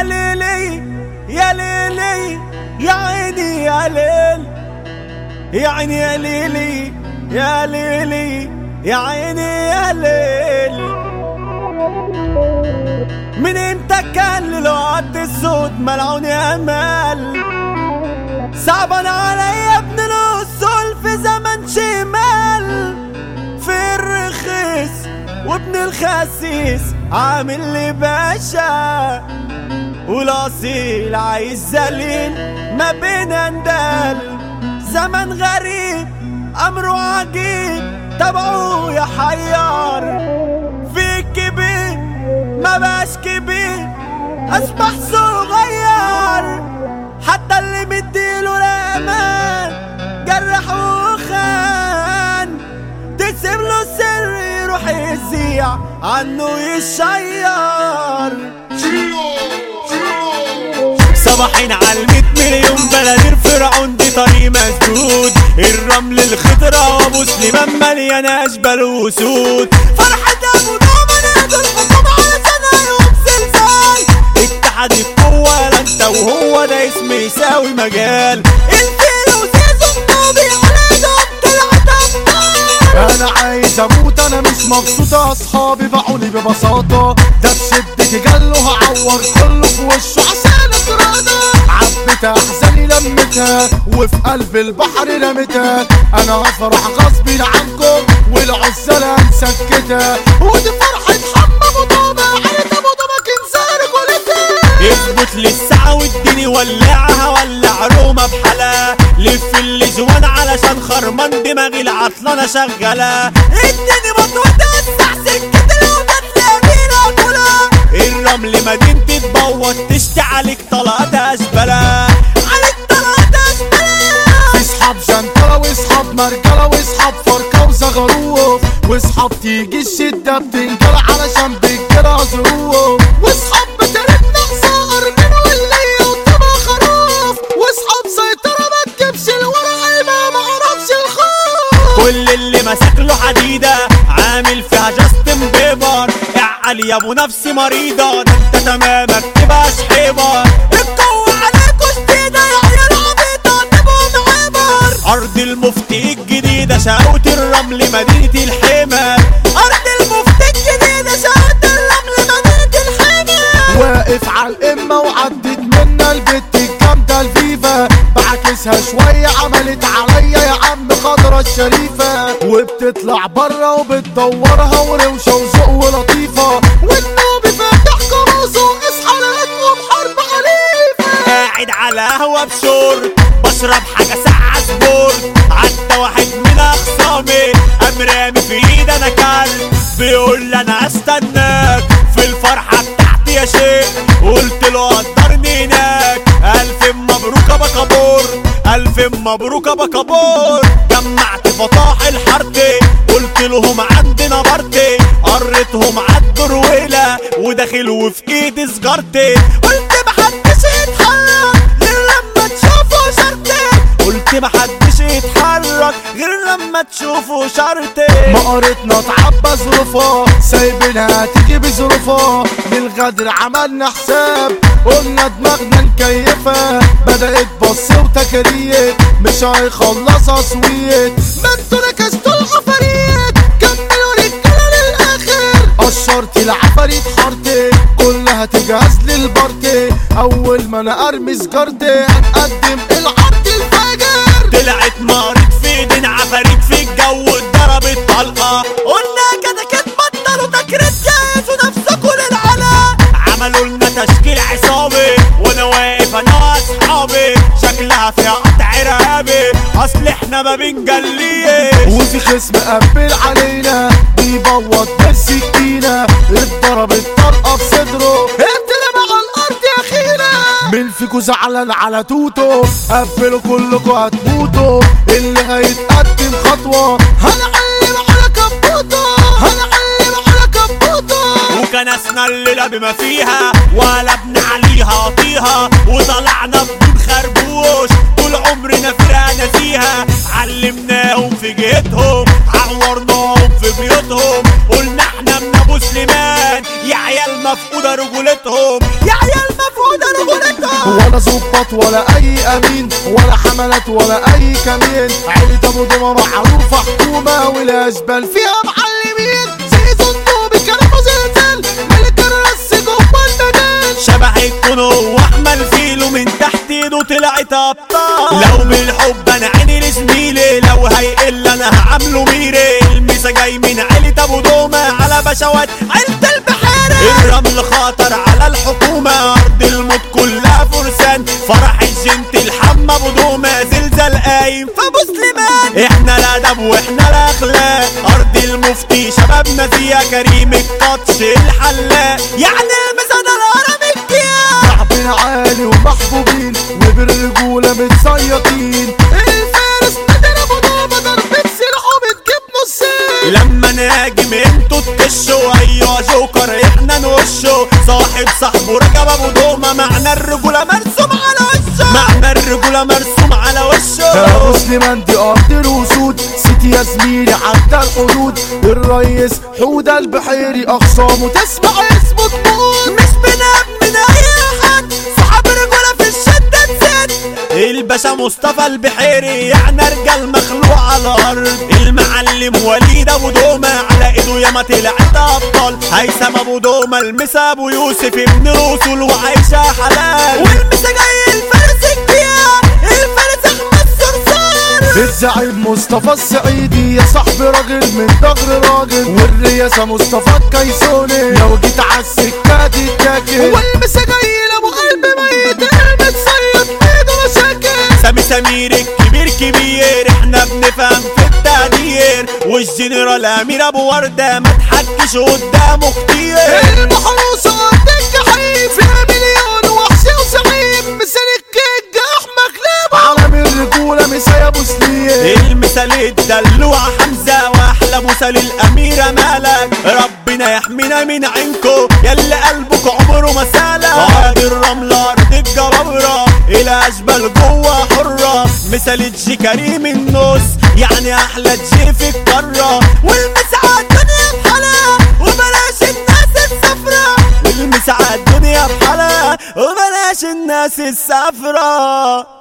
يا ليلي يا ليلي يا عيني يا ليل يا عيني يا ليلي يا ليلي يا عيني يا ليل من امتى كان للوقت السود ملعون امل صعبان عليا ابن الاصول في زمن شمال في الرخيص وابن الخسيس عامل لي باشا والاصيل عايز ذليل ما بين اندال زمن غريب امره عجيب تبعه يا حيار في كبير ما بقاش كبير اصبح صغير حتى اللي مديله الامان جرح وخان تسيب له سر يروح يذيع عنه يشير صباحين على المية مليون بلدير فرعون دي طريق مسدود الرمل الخضرا وابو سليمان مليانة اشبال وسود فرحة ابو دوما نادوا الحكومة علشان هيقوم زلزال اتحاد القوة لا انت وهو ده اسم يساوي مجال الفيل وزيزو النوبي عليهم طلعت ابطال انا عايز اموت انا مش مبسوطة اصحابي باعوني ببساطة ده بشدتي جاله هعور كله في وشه عشان اتراضى عبيت احزاني لمتها وفي قلب البحر رميتها انا هفرح غصب عنكم والعزلة مسكتها ودي فرحة حمى ابو طابة عيلة ابو طابة كنزار قولتها اثبت للساعة واديني ولعها ولع روما بحلا لف الجوان علشان خرمان دماغي العطلانة شغالة اديني مطوة توسع سكة لو تلاقينا كلها الرمل مدينتي تبوظ تشتي عليك طلقات اشبالة عليك طلقات اشبالة في صحاب جنطرة واصحاب مرجلة واصحاب فرقة وزغروف واصحاب تيجي الشدة بتنجل علشان بتجرى ظروف واصحاب بترد نقصة أرمين واللي وطبع خروف واصحاب سيطرة ما تجيبش الورق ما معرفش الخوف كل اللي ماسك له حديدة عامل فيها جاستن بيبر اعقل يا ابو نفسي مريضة ده انت تمامك تبقاش حيبر القوة عليكوا شديدة يا عيال عبيطة تبقوا معبر أرض المفتي الجديدة شقوة الرمل مدينة الحمى أرض المفتي الجديدة شقوة الرمل مدينة الحمى واقف على القمة وعدت منا البت الجامدة الفيفا بعكسها شوية عملت عليا يا عم خضرة الشريفة وبتطلع برا وبتدورها وروشة وذوق ولطيفة والنوبي فاتح كراسه اصحى لقيتهم حرب عنيفة قاعد على قهوة بشور بشرب حاجة ساعة سبورت عدى واحد من أخصامي قام رامي في إيدي أنا كلب بيقول لي أنا أستناك في الفرحة بتاعتي يا شيخ قلت له قدرني هناك ألف مبروك يا بكابور ألف مبروك يا بكابور جمعت فطاحل حارتي قلت لهم عندنا بارتي قريتهم عالدرويلة وداخل وفي ايدي سجارتي قلت محدش يتحرك غير لما تشوفوا شرطي قلت محدش يتحرك غير لما تشوفوا شرطي مقرتنا اتعبى ظروفها سايبينها تيجي بظروفها للغدر عملنا حساب قلنا دماغنا نكيفها بدأت بص وتكريت مش هيخلصها سويت ما انتوا نكستوا العفاريت كملوا رجالة للآخر قشرت العفاريت حارتي كلها تجهز للبارتي أول ما أنا أرمي سجارتي هنقدم العرض الفجر طلعت مارت في ايدين عفاريت في الجو اتضربت طلقة قلنا كده كده بطلوا تكريت جهزوا نفسكوا للعلا عملوا لنا تشكيل عصابي وانا واقف انا واصحابي شكلها فيها قطع ارهابي اصل احنا ما بنجليش وفي خصم قبل علينا بيبوظ بالسكينة اتضربت طلقة في صدره اترمى على الأرض يا أخينا مين فيكو زعلان على توتو قبلوا كلكوا هتموتوا اللي هيتقدم خطوة هنعلم على كبوته هنعلم على كبوته وكنسنا الليلة بما فيها وقلبنا عليها قطيها وطلعنا بدون خربوش طول عمرنا فرقنا فيها علمناهم في جهتهم عورناهم في بيوتهم قلنا احنا من ابو ابو سليمان يا عيال مفقودة رجولتهم يا عيال مفقودة رجولتهم ولا ظباط ولا اي امين ولا حملات ولا اي كمين عيلة ابو دومة معروفة حكومة والاشبال فيها معلمين زي زنطوبي كلامه زلزال ملك الرس جوه المجال شبح الكونو واحمل فيلو من تحت ايده طلعت ابطال لو بالحب انا عيني لزميلي لو هيقل انا هعامله ميري الميسا جاي من عيلة ابو دومة على بشوات عيلة البحيرة الرمل خطر على الحكومة ارض الموت كلها فرسان فرح الجنت الحمى ابو دومة زلزال قايم فابو سليمان احنا الادب واحنا الاخلاق ارض المفتي شبابنا فيها كريم القطش الحلاق يعني المسا ده الهرم الكيان شعبنا عالي ومحبوبين وبالرجولة متصيطين الفارس نادر ابو دومة ضربة سلاحه بتجيب نصين لما نهاجم انتوا تكشوا ايوه جوكر احنا نوشه صاحب صاحبه ركب ابو دومه معنى الرجوله مرسوم على وشه معنى الرجوله مرسوم على يا وشه مسلمان دي ارض الوسود سيتي يا زميلي عدى الحدود الريس حودة البحيري اخصامه تسمع اسمه تموت مش بنام من اي حد صحاب رجوله في الشده تزيد الباشا مصطفى البحيري يعني رجال مخلوق على الارض المعلم وليد ابو دومه على ايده ياما طلعت ابطال هيثم ابو دومه المسا ابو يوسف ابن رسول وعايشه حلال والمسا جاي الفارس الكيان الفارس احمد صرصار الزعيم مصطفى السعيدي يا صاحبي راجل من ضغر راجل والرئاسة مصطفى الكيسوني لو جيت عالسكة تتاكل والمسا جاي لابو قلب ميت المتصيد ايده مشاكل سامي سمير الكبير كبير احنا بنفهم في التقدير والجنرال امير ابو ورده ما تحكش قدامه كتير المحروسة قد الجحيم فيها مليون وحش وزعيم مثل الكيك احمد ليبو عالم الرجولة مسا ابو سليم المثال الدلوع حمزة واحلى مثال الاميرة مالك ربنا يحمينا من عينكو يلي قلبك عمره ما سالك ارض الرملة ارض الجبابرة الى اشبال جوه حرة مثال الجي كريم النص يعني احلى جي في القارة والمسعى الدنيا بحالها وبلاش الناس السفرة والمسعى الدنيا بحالها وبلاش الناس السفرة